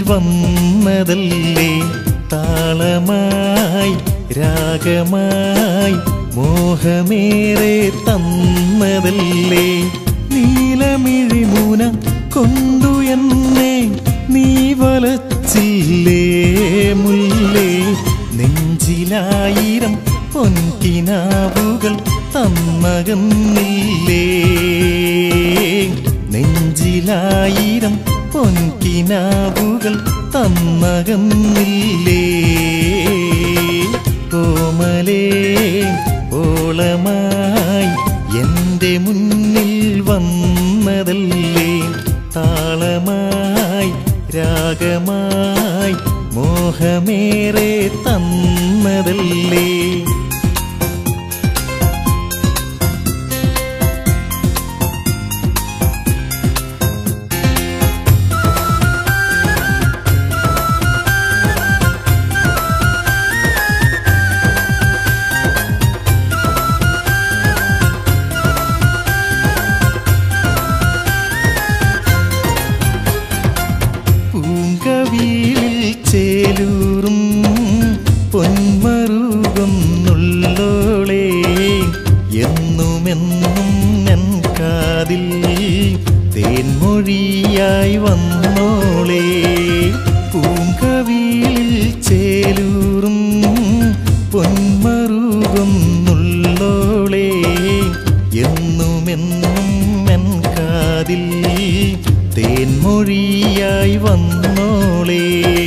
വന്നതല്ലേ താളമായി രാഗമായി മോഹമേറെ തന്നതല്ലേ നീലമിഴിമൂന കൊണ്ടു എന്നെ നീ വലച്ചില്ലേ മുല്ലേ നെഞ്ചിലായിരം പൊൻകിനാവുകൾ തന്നകന്നില്ലേ നെഞ്ചിലായിരം പൊൻകിനാവുകൾ തന്നകന്നില്ലേ കോമലേ ഓളമായി എൻ്റെ മുന്നിൽ വന്നതല്ലേ താളമായി രാഗമായി മോഹമേറെ തന്നതല്ലേ പൂങ്കവീലിൽ ചേലൂറും പൊന്മറുകുന്നുള്ളോളേ എന്നുമെന്നും എൻ കാതിൽ തേൻമൊഴിയായി വന്നോളേ പൂങ്കവീലിൽ ചേലൂറും പൊന്മറുകുന്നുള്ളോളേ എന്നുമെന്നും എൻ കാതിൽ തേൻമൊഴിയായി വന്നോളേ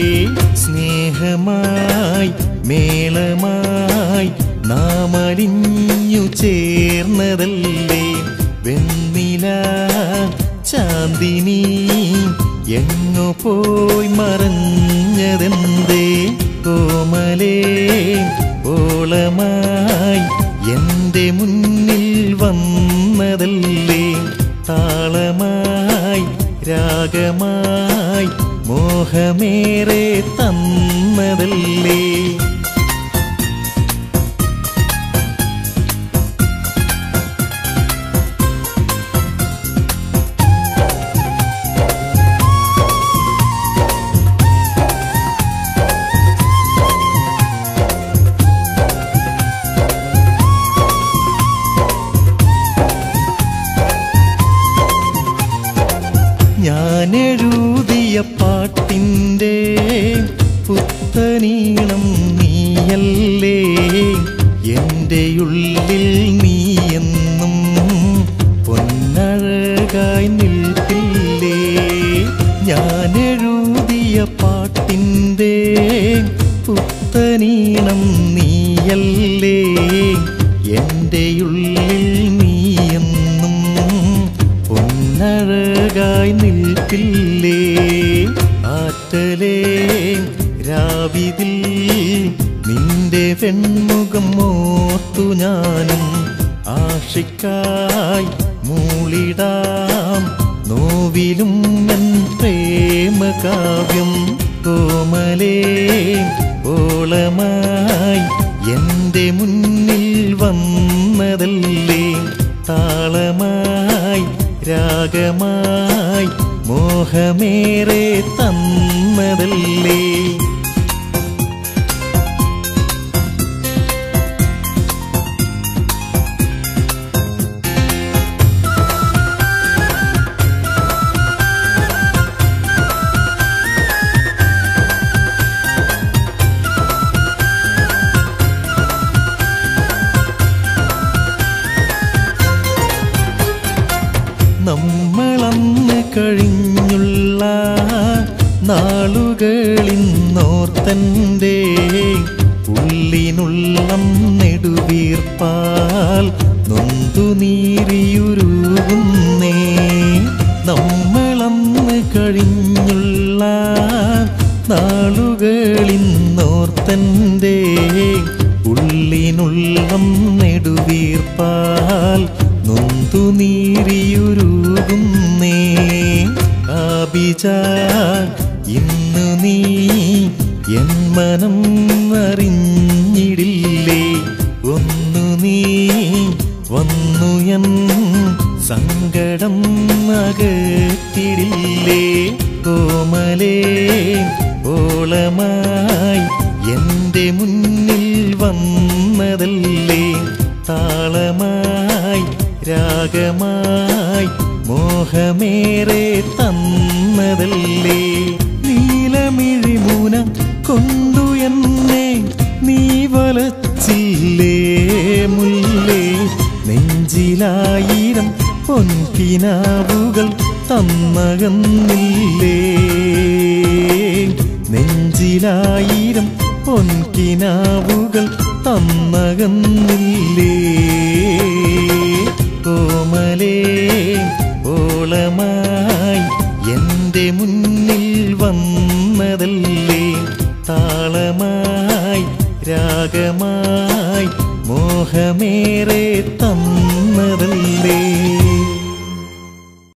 സ്നേഹമായി മേളമായി നാം അലിഞ്ഞു ചേർന്നതല്ലേ വെണ്ണില ചാന്ദിനി എങ്ങോ പോയി മറഞ്ഞതെന്തേ കോമലേ ഓളമായി എൻ്റെ മുന്നിൽ വന്നതല്ലേ താളമായി രാഗമായി മോഹമേറെ തന്നതല്ലേ ഞാൻ എഴുതിയ പാട്ടിൻ്റെ പുത്തനീളം നീയല്ലേ എൻ്റെ ഉള്ളിൽ നീ എന്നും പൊന്നഴകായി നിൽക്കില്ലേ ഞാൻ എഴുതിയ പാട്ടിൻ്റെ പുത്തനീണം നീയല്ലേ എൻ്റെ ഉള്ളിൽ നീ എന്നും പൊന്നഴകായി നിൽക്കില്ലേ ആറ്റലേ രാവിതിൽ നിന്റെ വെൺമുഖം ഓർത്തു ഞാനും ആഷിക്കായി മൂളിടാം നോവിലും എൻ പ്രേമകാവ്യം കോമലേ ഓളമായി എൻ്റെ മുന്നിൽ വന്നതല്ലേ താളമായി രാഗമായി മോഹമേറെ തന്നതല്ലേ നമ്മളന്ന് കഴിഞ്ഞുള്ള നാളുകളിന്നോർത്തൻ്റെ ഉള്ളിനുള്ളം നെടുവീർപ്പാൽ നൊന്തു നീരിയുരുകുന്നേ നമ്മളന്ന് കഴിഞ്ഞുള്ള നാളുകളിന്നോർത്തൻ്റെ ഉള്ളിനുള്ളം നെടുവീർപ്പാൽ നൊന്തു നീരിയുരുകുന്നേ ആബിജ ഇന്നു നീ എൻ മനം അറിഞ്ഞിടില്ലേ ഒന്നു നീ വന്നു എൻ സങ്കടം അകറ്റിടില്ലേ കോമലേ ഓളമായി എൻ്റെ മുന്നിൽ വന്നതല്ലേ താളമായി രാഗമായി മോഹമേറെ തന്നതല്ലേ നീലമിഴിമൂന കൊണ്ടു എന്നെ നീ വലച്ചില്ലേ മുല്ലേ നെഞ്ചിലായിരം പൊൻകിനാവുകൾ തന്നകന്നില്ലേ നെഞ്ചിലായിരം പൊൻകിനാവുകൾ തന്നകന്നില്ലേ കോമലേ ഓളമായി എൻ്റെ മുന്നിൽ വന്നതല്ലേ താളമായി രാഗമായി മോഹമേറെ തന്നതല്ലേ